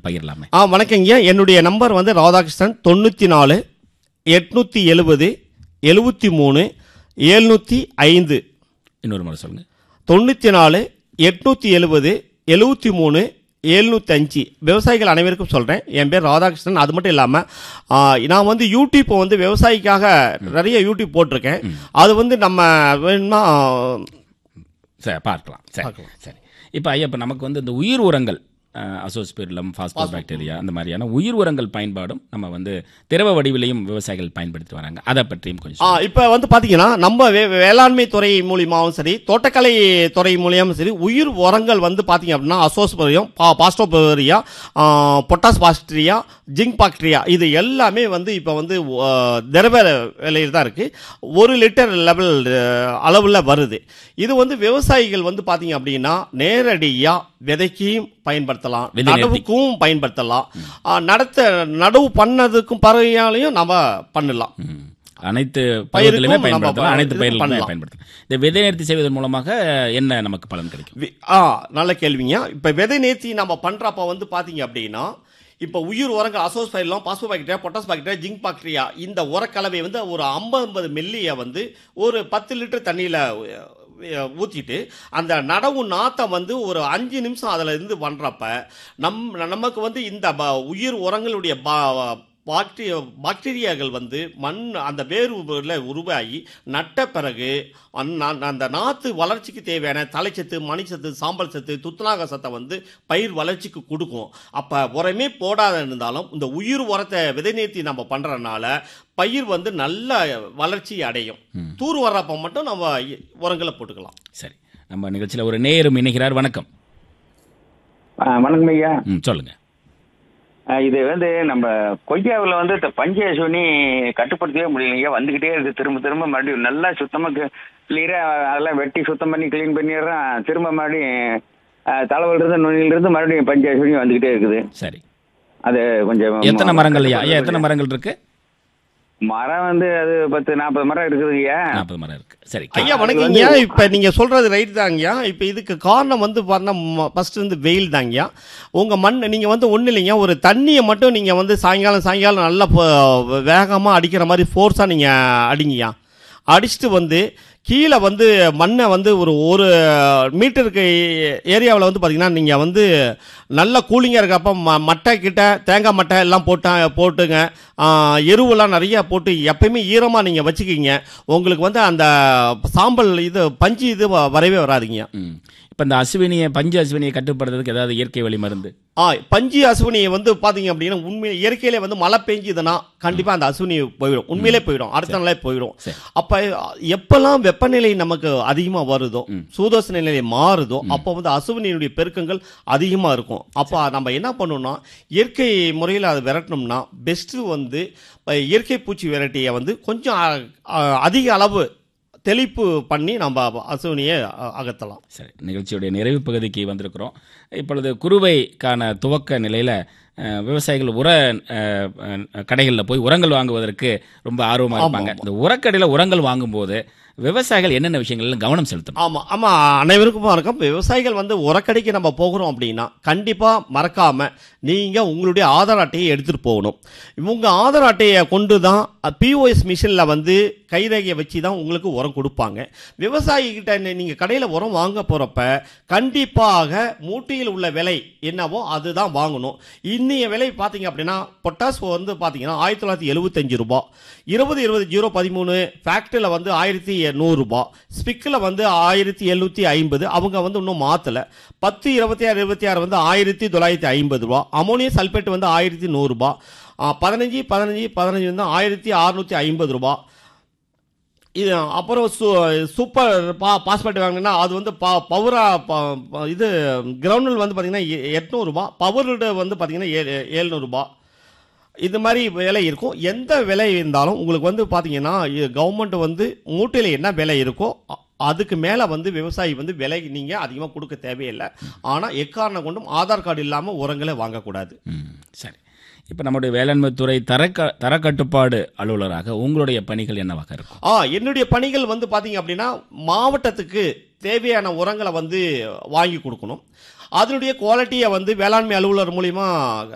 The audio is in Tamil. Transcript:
பகிரலாமே ஆ வணக்கங்க என்னுடைய நம்பர் வந்து ராதாகிருஷ்ணன் தொண்ணூற்றி நாலு எட்நூற்றி எழுபது எழுபத்தி மூணு எழுநூற்றி ஐந்து இன்னொரு முறை சொல்லுங்க தொண்ணூற்றி நாலு எட்நூற்றி எழுபது எழுபத்தி மூணு எழுநூற்றி அஞ்சு விவசாயிகள் அனைவருக்கும் சொல்கிறேன் என் பேர் ராதாகிருஷ்ணன் அது மட்டும் இல்லாமல் நான் வந்து யூடியூப் வந்து விவசாயிக்காக நிறைய யூடியூப் போட்டிருக்கேன் அது வந்து நம்ம வேணும்னா சரி பார்க்கலாம் சரி சரி இப்போ ஐயா இப்போ நமக்கு வந்து இந்த உயிர் உரங்கள் அசோஸ்பிரிலம் பாஸ்போ பாக்டீரியா அந்த மாதிரியான உயிர் உரங்கள் பயன்பாடும் நம்ம வந்து திரவ வடிவிலையும் விவசாயிகள் பயன்படுத்தி வராங்க அதை பற்றியும் கொஞ்சம் ஆ இப்போ வந்து பார்த்தீங்கன்னா நம்ம வே வேளாண்மை துறை மூலியமாகவும் சரி தோட்டக்கலை துறை மூலியமாகவும் சரி உயிர் உரங்கள் வந்து பார்த்தீங்க அப்படின்னா அசோஸ்பரியம் பா phosphobacteria potash bacteria zinc bacteria இது எல்லாமே வந்து இப்போ வந்து ஆ, திரவ விலையில் தான் இருக்குது ஒரு லிட்டர் லெவல் அளவில் வருது இது வந்து விவசாயிகள் வந்து பார்த்தீங்க அப்படின்னா நேரடியாக விதைக்கையும் பயன்படுத்தலாம் விதை நேர்த்தி. நடவுக்கும் பயன்படுத்தலாம் ஆ, நடத்த நடவு பண்ணதுக்கும் பறவையாலையும் நம்ம பண்ணலாம் ம். அனைத்து பயிருக்கும் பயிர்களுமே நம்ம பயன்படுத்தலாம் அனைத்து இது பயிர்களுமே பண்ணலாம். பயன்படுத்தலாம் இந்த விதை நேர்த்தி செய்வதன் மூலமாக என்ன நமக்கு பலன் கிடைக்கும் வி- ஆ நல்ல கேள்விங்க இப்போ விதை நேர்த்தி நம்ம பண்ணுறப்ப வந்து பார்த்தீங்க அப்படின்னா இப்போ உயிர் உரங்கள் azospirillum phosphobacteria potash bacteria zinc bacteria இந்த உரக்கலவை வந்து ஒரு ஐம்பது ஐம்பது மில்லியை வந்து ஒரு பத்து லிட்டர் தண்ணியில் ஊற்றிட்டு அந்த நடவு நாத்தை வந்து ஒரு அஞ்சு நிமிஷம் அதில் இருந்து பண்ணுறப்ப நம் நமக்கு வந்து இந்த ப- உயிர் உரங்களுடைய பா- பாக்டீரியா பாக்டீரியாக்கள் வந்து மண் அந்த வேர் உருவாகி நட்ட பிறகு அந்த- அந்த நாற்று வளர்ச்சிக்கு தேவையான தலைச்சத்து மணிச்சத்து சாம்பல் சத்து துத்தநாக சத்தை வந்து பயிர் வளர்ச்சிக்கு கொடுக்கும் அப்போ உரமே போடாத இருந்தாலும் இந்த உயிர் உரத்தை விதை நேர்த்தி நம்ம பண்ணுறதுனால பயிர் வந்து நல்ல வளர்ச்சி அடையும் தூர் வர்றப்ப மட்டும் நம்ம இ- உரங்களை போட்டுக்கலாம் சரி நம்ம நிகழ்ச்சியில் ஒரு நேயரும் இணைகிறார் வணக்கம் ஆ, வணக்கம் ஐயா ம் சொல்லுங்க ஆ, இது வந்து நம்ம கொய்யாவில் வந்து இந்த பஞ்ச சொல்லி கட்டுப்படுத்தவே முடியலைங்க வந்துக்கிட்டே இருக்கு திரும்ப திரும்ப மறுபடியும் நல்லா சுத்தமாக கிளியராக அதெல்லாம் வெட்டி சுத்தம் பண்ணி க்ளீன் பண்ணிடுறேன் திரும்ப மறுபடியும் தலைவலிருந்து நுனியிலிருந்து மறுபடியும் பஞ்ச சொல்லி வந்துக்கிட்டே இருக்குது சரி அது கொஞ்சம் எத்தனை மரங்கள் ஐயா ஐயா எத்தனை மரங்கள் இருக்கு மரம் வந்து அது பத்து நாற்பது மரம் இருக்குதுங்கய்யா நாற்பது மரம் இருக்கு சரி ஐயா வணக்கங்கய்யா இப்போ நீங்கள் சொல்கிறது ரைட் தாங்கய்யா இப்போ இதுக்கு காரணம் வந்து பார்த்தா ஃபஸ்ட்டு வந்து வெயில் தாங்கய்யா உங்கள் மண் நீங்கள் வந்து ஒன்றும் இல்லைங்க ஒரு தண்ணியை மட்டும் நீங்கள் வந்து சாயங்காலம் சாயங்காலம் நல்லா வேகமாக அடிக்கிற மாதிரி ஃபோர்ஸாக நீங்கள் அடிங்கய்யா அடிச்சுட்டு வந்து கீழே வந்து மண்ணை வந்து ஒரு ஒரு மீட்டருக்கு ஏரியாவில் வந்து பார்த்தீங்கன்னா நீங்கள் வந்து நல்ல கூலிங்காக இருக்கப்ப ம மட்டை கிட்ட தேங்காய் மட்டை எல்லாம் போட்டா போட்டுங்க ஆ, எருவெல்லாம் நிறைய போட்டு எப்பயுமே ஈரமாக நீங்கள் வச்சுக்கிங்க உங்களுக்கு வந்து அந்த சாம்பல் இது பஞ்சு இது வ- வரவே வராதுங்க ம் இப்போ இந்த அஸ்வினியை பஞ்சு அஸ்வினியை கட்டுப்படுறதுக்கு ஏதாவது இயற்கை வழி மருந்து ஆ பஞ்சு அசுவினியை வந்து பார்த்தீங்க அப்படின்னா உண்மை இயற்கையிலே வந்து மழை பெஞ்சுதுன்னா கண்டிப்பாக அந்த அசுவினி போயிடும் உண்மையிலே போயிடும் அடுத்த நாளே போயிடும் சரி. அப்போ எப்பெல்லாம் வெப்பநிலை நமக்கு அதிகமாக வருதோ சூதோச நிலை மாறுதோ அப்போ வந்து அசுவினியினுடைய பெருக்கங்கள் அதிகமாக இருக்கும் அப்போ நம்ம என்ன பண்ணணும்னா இயற்கை முறையில் அதை விரட்டணும்னா பெஸ்ட்டு வந்து இப்ப இயற்கை பூச்சி விரட்டியை வந்து கொஞ்சம் அ- அ- அதிக அளவு தெளிப்பு பண்ணி நம்ம அசுவினியை அ- அகற்றலாம் சரி நிகழ்ச்சியுடைய நிறைவு பகுதிக்கு வந்திருக்கிறோம் இப்பொழுது குறுவைக்கான துவக்க நிலையில் விவசாயிகள் உர கடைகளில் போய் உரங்கள் வாங்குவதற்கு ரொம்ப ஆர்வமாக இருப்பாங்க இந்த உரக்கடையில் உரங்கள் வாங்கும்போது விவசாயிகள் என்னென்ன விஷயங்கள்ல கவனம் செலுத்தணும் ஆமாம் ஆமாம் அனைவருக்கும் வணக்கம் விவசாயிகள் வந்து உரக்கடைக்கு நம்ம போகிறோம் அப்படின்னா கண்டிப்பாக மறக்காமல் நீங்கள் உங்களுடைய ஆதார் அட்டையை எடுத்துகிட்டு போகணும் உங்கள் ஆதார் அட்டையை கொண்டு தான் பிஓஎஸ் மிஷினில் வந்து கைரேகையை வச்சு தான் உங்களுக்கு உரம் கொடுப்பாங்க விவசாயிகிட்ட நீங்கள் கடையில் உரம் வாங்க போகிறப்ப கண்டிப்பாக மூட்டையில் உள்ள விலை என்னவோ அதுதான் வாங்கணும் இன்னைய விலை பார்த்தீங்க அப்படின்னா பொட்டாஸ் வந்து பார்த்தீங்கன்னா ஆயிரத்தி தொள்ளாயிரத்தி எழுபத்தஞ்சு ரூபா இருபது இருபது ஜீரோ பதிமூணு ஃபேக்ட்ரியில் வந்து ஆயிரத்தி நூறுரூபா ஸ்பிக்கில் வந்து ஆயிரத்தி எழுநூற்றி ஐம்பது அவங்க வந்து இன்னும் மாற்றலை பத்து இருபத்தி ஆறு இருபத்தி ஆறு வந்து ஆயிரத்தி தொள்ளாயிரத்தி ஐம்பது ரூபா அமோனியம் சல்பேட் வந்து ஆயிரத்தி நூறுரூபா பதினஞ்சு பதினஞ்சு பதினஞ்சு வந்து ஆயிரத்தி அறுநூற்றி ஐம்பது ரூபா இது அப்புறம் சூ சூப்பர் பா பாஸ்பேட் வாங்கினா அது வந்து ப பவரா ப- ப- இது கிரவுண்டில் வந்து பார்த்தீங்கன்னா எ- எட்நூறுபா பவர்டு வந்து பார்த்தீங்கன்னா ஏ ஏழ்நூறுபா இது மாதிரி விலை இருக்கும் எந்த விலை இருந்தாலும் உங்களுக்கு வந்து பார்த்தீங்கன்னா கவர்மெண்ட் வந்து மூட்டையில் என்ன விலை இருக்கோ அ- அதுக்கு மேலே வந்து விவசாயி வந்து விலை நீங்கள் அதிகமாக கொடுக்க தேவையில்லை ஆனால் எக்காரணம் கொண்டும் ஆதார் கார்டு இல்லாமல் உரங்களை வாங்கக்கூடாது ம், சரி இப்போ நம்முடைய வேளாண்மை துறை தரக்க தரக்கட்டுப்பாடு அலுவலராக உங்களுடைய பணிகள் என்னவாக இருக்கும் ஆ என்னுடைய பணிகள் வந்து பார்த்தீங்க அப்படின்னா மாவட்டத்துக்கு தேவையான உரங்களை வந்து வாங்கி கொடுக்கணும் அதனுடைய குவாலிட்டியை வந்து வேளாண்மை அலுவலர் மூலிமா